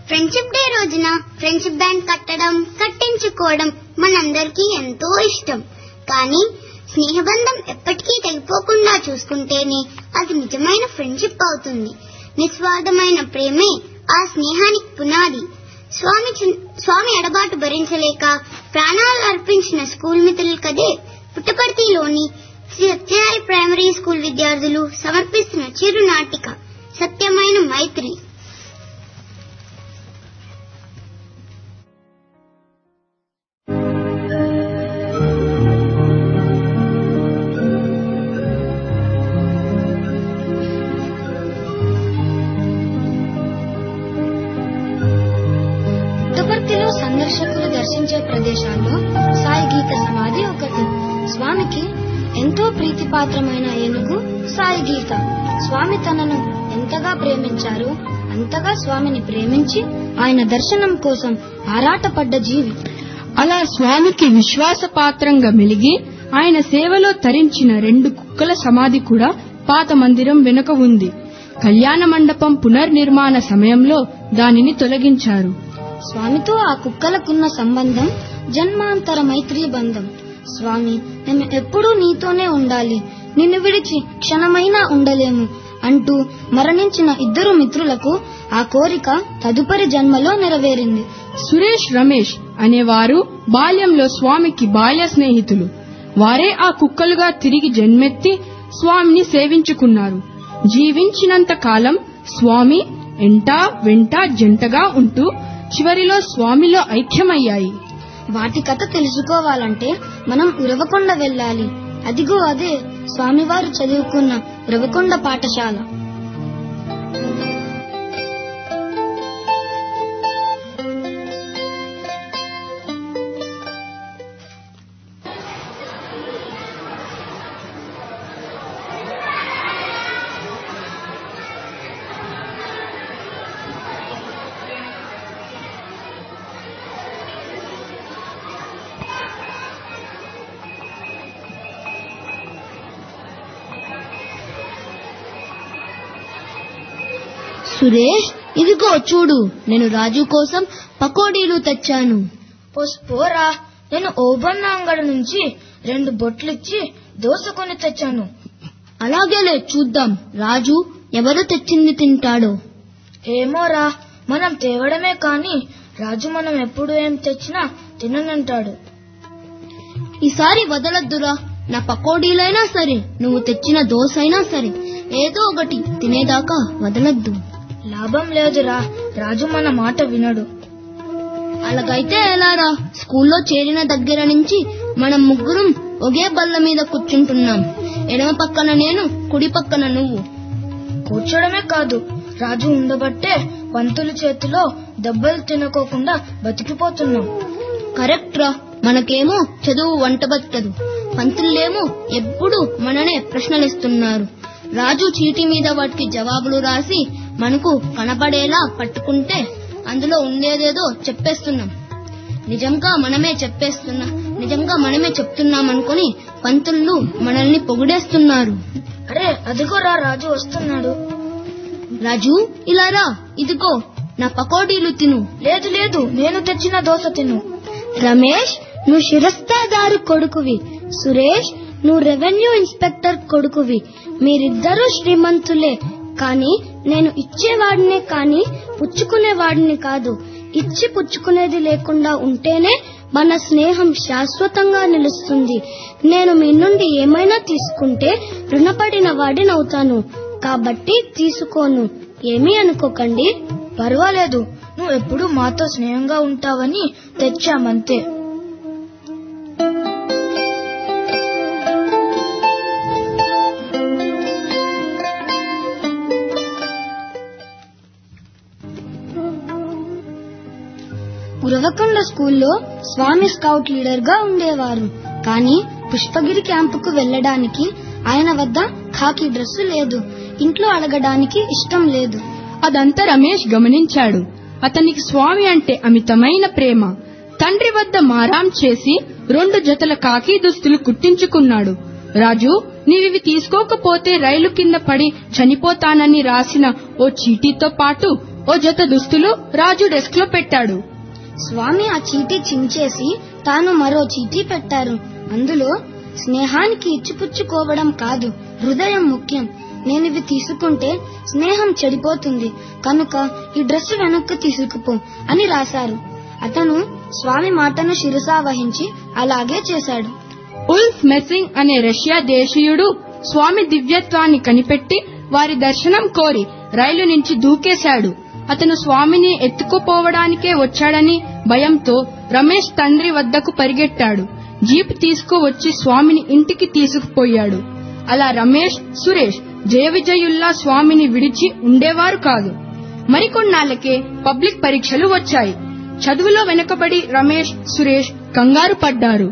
friendship day రోజున friendship band కట్టడం కట్టించుకోవడం మనందరికీ ఎంతో ఇష్టం కానీ స్నేహబంధం ఎప్పటికీ తెగిపోకుండా చూసుకుంటేనే అది నిజమైన ఫ్రెండ్షిప్ అవుతుంది నిస్వార్థమైన ప్రేమే ఆ స్నేహానికి పునాది స్వామి చిన్- స్వామి ఎడబాటు భరించలేక ప్రాణాలు అర్పించిన స్కూల్ మిత్రులు కదే పుట్టపర్తిలోని శ్రీ సత్యనారాయణ ప్రైమరీ స్కూల్ విద్యార్థులు సమర్పిస్తున్న చిరునాటిక సత్యమైన మైత్రి పుట్టపర్తిలో సందర్శకులు దర్శించే ప్రదేశాల్లో సాయి గీత సమాధి ఒకటి స్వామికి ఎంతో ప్రీతిపాత్రమైన ఏనుగు సాయి గీత స్వామి తనను ఎంతగా ప్రేమించారు అంతగా స్వామిని ప్రేమించి ఆయన దర్శనం కోసం ఆరాటపడ్డ జీవి అలా స్వామికి విశ్వాసపాత్రంగా మెలిగి ఆయన సేవలో తరించిన రెండు కుక్కల సమాధి కూడా పాత మందిరం వెనుక ఉంది కళ్యాణ మండపం పునర్నిర్మాణ సమయంలో దానిని తొలగించారు స్వామితో ఆ కుక్కలకున్న సంబంధం జన్మాంతర మైత్రీ బంధం స్వామి మేము ఎప్పుడూ నీతోనే ఉండాలి నిన్ను విడిచి క్షణమైనా ఉండలేము అంటూ మరణించిన ఇద్దరు మిత్రులకు ఆ కోరిక తదుపరి జన్మలో నెరవేరింది సురేష్ రమేష్ అనేవారు బాల్యంలో స్వామికి బాల్య స్నేహితులు వారే ఆ కుక్కలుగా తిరిగి జన్మెత్తి స్వామిని సేవించుకున్నారు జీవించినంత కాలం స్వామి ఎంట వెంట జంటగా ఉంటూ చివరిలో స్వామిలో ఐక్యమయ్యాయి వాటి కథ తెలుసుకోవాలంటే మనం ఉరవకొండ వెళ్ళాలి అదిగో అదే స్వామివారు చదువుకున్న ఉరవకొండ పాఠశాల సురేష్ ఇదిగో చూడు నేను రాజు కోసం పకోడీలు తెచ్చాను పోరా నేను ఓబన్న అంగడి నుంచి రెండు బొట్లిచ్చి దోశ కొని తెచ్చాను అలాగేలే చూద్దాం రాజు ఎవరు తెచ్చింది తింటాడో ఏమోరా మనం తేవడమే కాని రాజు మనం ఎప్పుడు ఏం తెచ్చినా తిననంటాడు ఈసారి వదలొద్దురా నా పకోడీలైనా సరే నువ్వు తెచ్చిన దోశ అయినా సరే ఏదో ఒకటి తినేదాకా వదలొద్దు లాభం లేదురా రాజు మన మాట వినడు అలాగైతే ఎలారా స్కూల్లో చేరిన దగ్గర నుంచి మనం ముగ్గురం ఒకే బల్ల మీద కూర్చుంటున్నాం ఎడమ పక్కన నేను కుడి పక్కన నువ్వు కూర్చోడమే కాదు రాజు ఉండబట్టే పంతుల చేతిలో దెబ్బలు తినకోకుండా బతికిపోతున్నాం కరెక్ట్ రా మనకేమో చదువు వంట బతకదు పంతులేమో ఎప్పుడు మననే ప్రశ్నలిస్తున్నారు రాజు చీటి మీద వాటికి జవాబులు రాసి మనకు కనపడేలా పట్టుకుంటే అందులో ఉండేదేదో చెప్పేస్తున్నాం నిజంగా మనమే చెప్పేస్తున్నా నిజంగా మనమే చెప్తున్నాం అనుకుని పంతులు మనల్ని పొగిడేస్తున్నారు అరే అదిగోరా రాజు వస్తున్నాడు రాజు ఇలా రా ఇదిగో నా పకోడీలు తిను లేదు లేదు నేను తెచ్చిన దోశ తిను రమేష్ నువ్వు శిరస్తాదారు కొడుకువి సురేష్ నువ్వు రెవెన్యూ ఇన్స్పెక్టర్ కొడుకువి మీరిద్దరూ శ్రీమంతులే కానీ నేను ఇచ్చేవాడినే కానీ పుచ్చుకునేవాడిని కాదు ఇచ్చి పుచ్చుకునేది లేకుండా ఉంటేనే మన స్నేహం శాశ్వతంగా నిలుస్తుంది నేను మీ నుండి ఏమైనా తీసుకుంటే రుణపడిన వాడినవుతాను కాబట్టి తీసుకోను ఏమీ అనుకోకండి పర్వాలేదు నువ్వు ఎప్పుడు మాతో స్నేహంగా ఉంటావని తెచ్చామంతే ఉరవకొండ స్కూల్లో స్వామి స్కౌట్ లీడర్ గా ఉండేవారు కానీ పుష్పగిరి క్యాంపుకు వెళ్ళడానికి ఆయన వద్ద ఖాకీ డ్రెస్సు లేదు ఇంట్లో అడగడానికి ఇష్టం లేదు అదంతా రమేష్ గమనించాడు అతనికి స్వామి అంటే అమితమైన ప్రేమ తండ్రి వద్ద మారాం చేసి రెండు జతల కాకి దుస్తులు కుట్టించుకున్నాడు రాజు నీవివి తీసుకోకపోతే రైలు కింద పడి చనిపోతానని రాసిన ఓ చీటీతో పాటు ఓ జత దుస్తులు రాజు డెస్క్ లో పెట్టాడు స్వామి ఆ చీటీ చించేసి తాను మరో చీటీ పెట్టారు అందులో స్నేహానికి ఇచ్చిపుచ్చుకోవడం కాదు హృదయం ముఖ్యం నేను ఇవి తీసుకుంటే స్నేహం చెడిపోతుంది కనుక ఈ డ్రెస్ వెనక్కి తీసుకుపో అని రాశారు అతను స్వామి మాటను శిరసా వహించి అలాగే చేశాడు ఉల్ఫ్ మెసింగ్ అనే రష్యా దేశీయుడు స్వామి దివ్యత్వాన్ని కనిపెట్టి వారి దర్శనం కోరి రైలు నుంచి దూకేశాడు అతను స్వామిని ఎత్తుకుపోవడానికే వచ్చాడని భయంతో రమేష్ తండ్రి వద్దకు పరిగెట్టాడు జీప్ తీసుకువచ్చి స్వామిని ఇంటికి తీసుకుపోయాడు అలా రమేష్ సురేష్ జయ విజయుల్లా స్వామిని విడిచి ఉండేవారు కాదు మరికొన్నాళ్లకే పబ్లిక్ పరీక్షలు వచ్చాయి చదువులో వెనుకబడి రమేష్ సురేష్ కంగారు పడ్డారు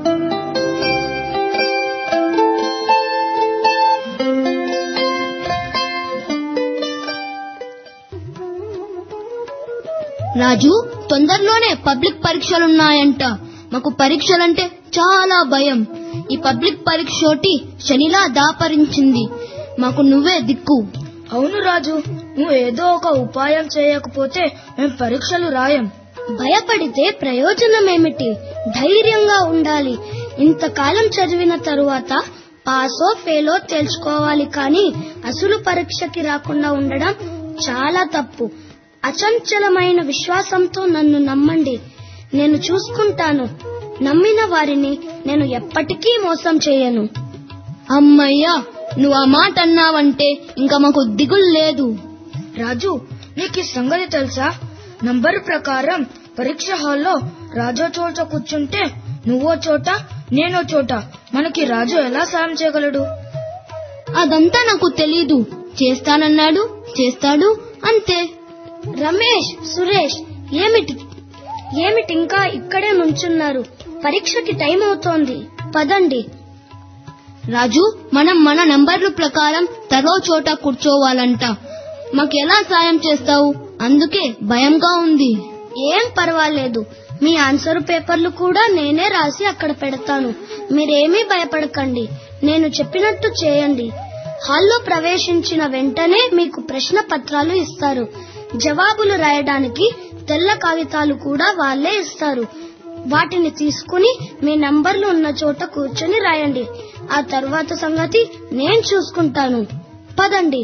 రాజు తొందరలోనే పబ్లిక్ పరీక్షలున్నాయంట మాకు పరీక్షలంటే చాలా భయం ఈ పబ్లిక్ పరీక్షోటి శనిలా దాపరించింది మాకు నువ్వే దిక్కు అవును రాజు నువ్వు ఏదో ఒక ఉపాయం చేయకపోతే మేం పరీక్షలు రాయం భయపడితే ప్రయోజనమేమిటి ధైర్యంగా ఉండాలి ఇంతకాలం చదివిన తరువాత పాసో ఫెయిలో తెలుసుకోవాలి కానీ అసలు పరీక్షకి రాకుండా ఉండడం చాలా తప్పు అచంచలమైన విశ్వాసంతో నన్ను నమ్మండి నేను చూసుకుంటాను నమ్మిన వారిని నేను ఎప్పటికీ మోసం చేయను అమ్మయ్యా నువ్వు ఆ మాట అన్నావంటే ఇంకా మాకు దిగులు లేదు రాజు నీకు ఈ సంగతి తెలుసా నంబరు ప్రకారం పరీక్ష హాల్లో రాజో చోట కూర్చుంటే నువ్వో చోట నేనో చోట మనకి రాజు ఎలా సాయం చేయగలడు అదంతా నాకు తెలీదు చేస్తానన్నాడు చేస్తాడు అంతే రమేష్ సురేష్ ఏమిటి ఏమిటి ఇంకా ఇక్కడే నుంచున్నారు పరీక్షకి టైం అవుతోంది పదండి రాజు మనం మన నంబర్ల ప్రకారం తరో చోట కూర్చోవాలంట మాకు ఎలా సాయం చేస్తావు అందుకే భయంగా ఉంది ఏం పర్వాలేదు మీ ఆన్సర్ పేపర్లు కూడా నేనే రాసి అక్కడ పెడతాను మీరేమీ భయపడకండి నేను చెప్పినట్టు చేయండి హాల్లో ప్రవేశించిన వెంటనే మీకు ప్రశ్న పత్రాలు ఇస్తారు జవాబులు రాయడానికి తెల్ల కాగితాలు కూడా వాళ్ళే ఇస్తారు వాటిని తీసుకుని మీ నంబర్లు ఉన్న చోట కూర్చొని రాయండి ఆ తర్వాత సంగతి నేను చూసుకుంటాను పదండి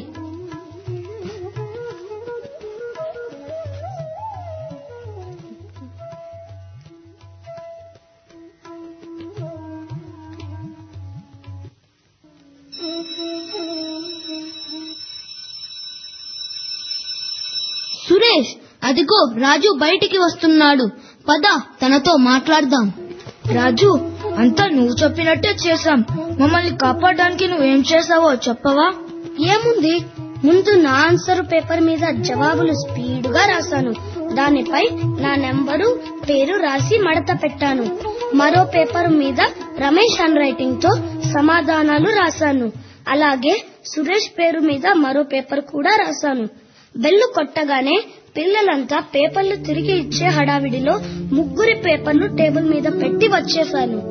సురేష్ అదిగో రాజు బయటికి వస్తున్నాడు పద తనతో మాట్లాడదాం రాజు అంతా నువ్వు చెప్పినట్టే చేశాం మమ్మల్ని కాపాడడానికి నువ్వేం చేసావో చెప్పవా ఏముంది ముందు నా ఆన్సర్ పేపర్ మీద జవాబులు స్పీడ్గా రాశాను దానిపై నా నెంబరు పేరు రాసి మడత పెట్టాను మరో పేపర్ మీద రమేష్ హ్యాండ్ రైటింగ్ తో సమాధానాలు రాశాను అలాగే సురేష్ పేరు మీద మరో పేపర్ కూడా రాశాను బెల్లు కొట్టగానే పిల్లలంతా పేపర్లు తిరిగి ఇచ్చే హడావిడిలో ముగ్గురి పేపర్లు టేబుల్ మీద పెట్టి వచ్చేశాను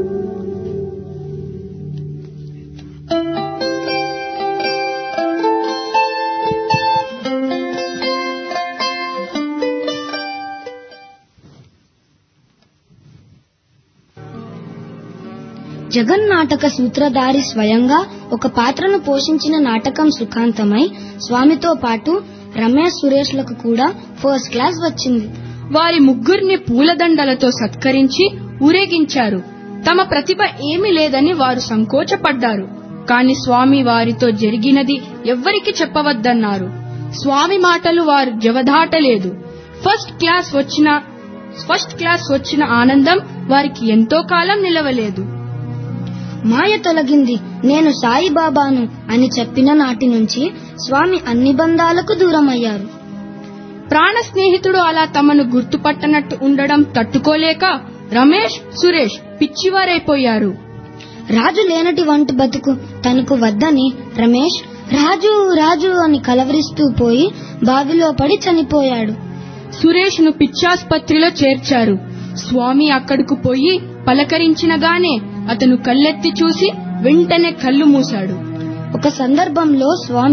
జగన్నాటక సూత్రధారి స్వయంగా ఒక పాత్రను పోషించిన నాటకం సుఖాంతమై స్వామితో పాటు రమేష్ సురేష్లకు కూడా ఫస్ట్ క్లాస్ వచ్చింది వారి ముగ్గురిని పూలదండలతో సత్కరించి ఊరేగించారు తమ ప్రతిభ ఏమీ లేదని వారు సంకోచపడ్డారు కాని స్వామి వారితో జరిగినది ఎవ్వరికి చెప్పవద్దన్నారు స్వామి మాటలు వారు జవదాటలేదు ఫస్ట్ క్లాస్ వచ్చిన ఫస్ట్ క్లాస్ వచ్చిన ఆనందం వారికి ఎంతో కాలం నిలవలేదు మాయ తొలగింది నేను సాయిబాబాను అని చెప్పిన నాటి నుంచి స్వామి అన్ని బంధాలకు దూరమయ్యారు ప్రాణ స్నేహితుడు అలా తమను గుర్తుపట్టనట్టు ఉండడం తట్టుకోలేక రమేష్ సురేష్ పిచ్చివారైపోయారు రాజు లేనటి వంటి బతుకు తనకు వద్దని రమేష్ రాజు రాజు అని కలవరిస్తూ పోయి బావిలో పడి చనిపోయాడు సురేష్ ను పిచ్చాస్పత్రిలో చేర్చారు స్వామి అక్కడకు పోయి పలకరించినగానే అతను కళ్ళెత్తి చూసి వెంటనే కళ్ళు మూశాడు ఒక సందర్భంలో స్వామి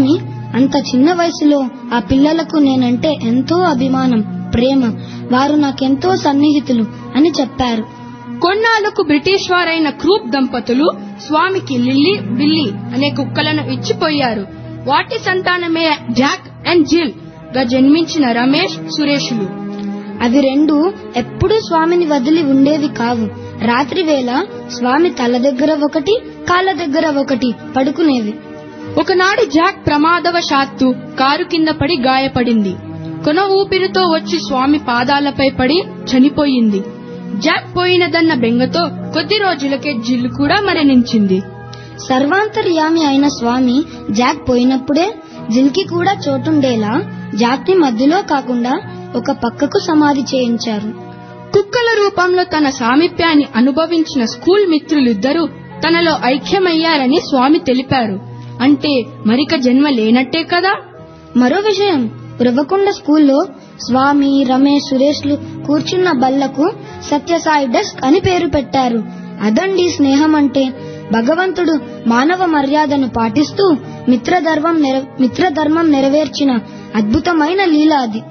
అంత చిన్న వయసులో ఆ పిల్లలకు నేనంటే ఎంతో అభిమానం ప్రేమ వారు నాకెంతో సన్నిహితులు అని చెప్పారు కొన్నాళ్లకు బ్రిటిష్ వారైన క్రూప్ దంపతులు స్వామికి లిల్లీ బిల్లీ అనే కుక్కలను ఇచ్చిపోయారు వాటి సంతానమే జాక్ అండ్ జిల్ గా జన్మించిన రమేష్ సురేషులు అవి రెండు ఎప్పుడూ స్వామిని వదిలి ఉండేవి కావు రాత్రి వేళ స్వామి తల దగ్గర ఒకటి కాళ్ళ దగ్గర ఒకటి పడుకునేవి ఒకనాడు జాక్ ప్రమాదవశాత్తు కారు కింద పడి గాయపడింది కొన ఊపిరితో వచ్చి స్వామి పాదాలపై పడి చనిపోయింది జాక్ పోయినదన్న బెంగతో కొద్ది రోజులకే జిల్లు కూడా మరణించింది సర్వాంతర్యామి అయిన స్వామి జాక్ పోయినప్పుడే జిల్కి కూడా చోటుండేలా జాక్ని మధ్యలో కాకుండా ఒక పక్కకు సమాధి చేయించారు కుక్కల రూపంలో తన సామీప్యాన్ని అనుభవించిన స్కూల్ మిత్రులిద్దరూ తనలో ఐక్యమయ్యారని స్వామి తెలిపారు అంటే మరిక జన్మ లేనట్టే కదా మరో విషయం ఉరవకొండ స్కూల్లో స్వామి రమేష్ సురేష్లు కూర్చున్న బల్లకు సత్యసాయి డెస్క్ అని పేరు పెట్టారు అదండి స్నేహం అంటే భగవంతుడు మానవ మర్యాదను పాటిస్తూ మిత్రధర్మం నెర- మిత్రధర్మం నెరవేర్చిన అద్భుతమైన లీల అది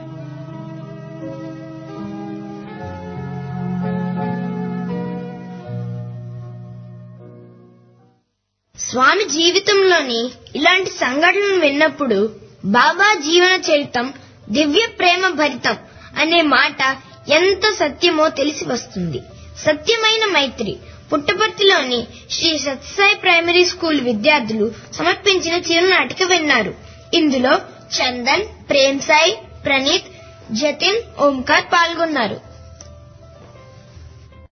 స్వామి జీవితంలోని ఇలాంటి సంఘటనలు విన్నప్పుడు బాబా జీవన చరితం దివ్య ప్రేమ భరితం అనే మాట ఎంత సత్యమో తెలిసి వస్తుంది సత్యమైన మైత్రి పుట్టపర్తిలోని శ్రీ సత్యసాయి ప్రైమరీ స్కూల్ విద్యార్థులు సమర్పించిన చిరునాటిక విన్నారు ఇందులో చందన్ ప్రేమ్ సాయి ప్రణీత్ జతిన్ ఓంకార్ పాల్గొన్నారు